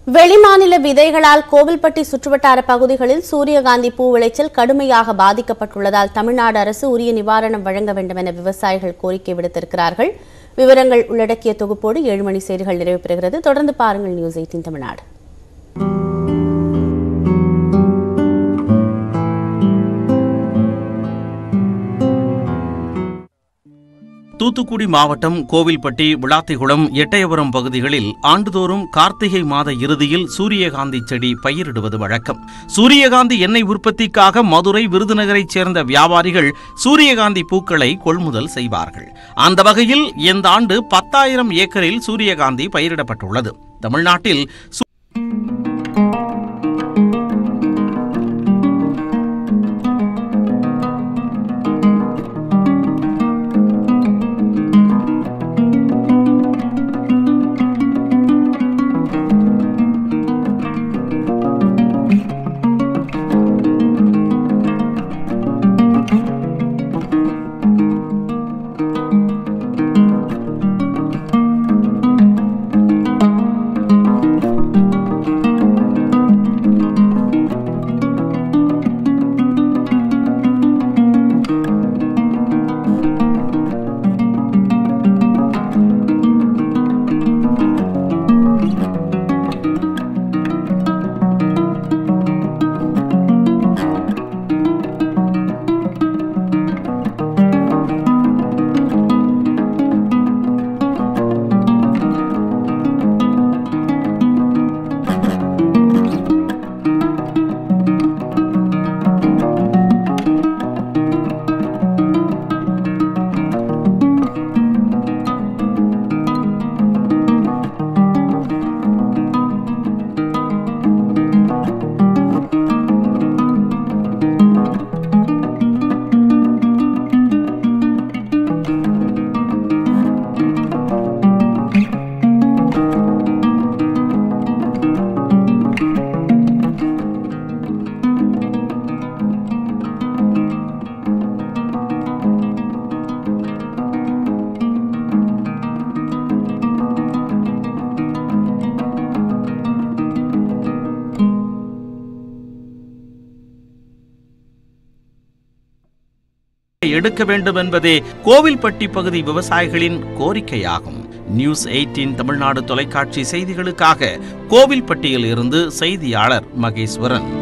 வெளிமாநில விதைகளால் கோவில்பட்டி சுற்றுவட்டார பகுதிகளில் சூரியகாந்தி பூ விளைச்சல் கடுமையாக பாதிக்கப்பட்டுள்ளதால் தமிழ்நாடு அரசு உரிய நிவாரணம் வழங்க வேண்டும் என விவசாயிகள் கோரிக்கை விடுத்திருக்கிறார்கள் விவரங்கள் உள்ளடக்கிய தொகுப்போடு ஏழு மணி செய்திகள் நிறைவு பெறுகிறது தொடர்ந்து பாருங்கள் நியூஸ் எயிட்டின் தமிழ்நாடு தூத்துக்குடி மாவட்டம் கோவில்பட்டி விளாத்திகுளம் எட்டயபுரம் பகுதிகளில் ஆண்டுதோறும் கார்த்திகை மாத இறுதியில் சூரியகாந்தி செடி பயிரிடுவது வழக்கம் சூரியகாந்தி எண்ணெய் உற்பத்திக்காக மதுரை விருதுநகரைச் சேர்ந்த வியாபாரிகள் சூரியகாந்தி பூக்களை கொள்முதல் செய்வார்கள் அந்த வகையில் இந்த ஆண்டு பத்தாயிரம் ஏக்கரில் சூரியகாந்தி பயிரிடப்பட்டுள்ளது தமிழ்நாட்டில் சூ- எடுக்க வேண்டும் என்பதே கோவில்பட்டி பகுதி விவசாயிகளின் கோரிக்கையாகும் நியூஸ் எயிட்டின் தமிழ்நாடு தொலைக்காட்சி செய்திகளுக்காக கோவில்பட்டியில் இருந்து செய்தியாளர் மகேஸ்வரன்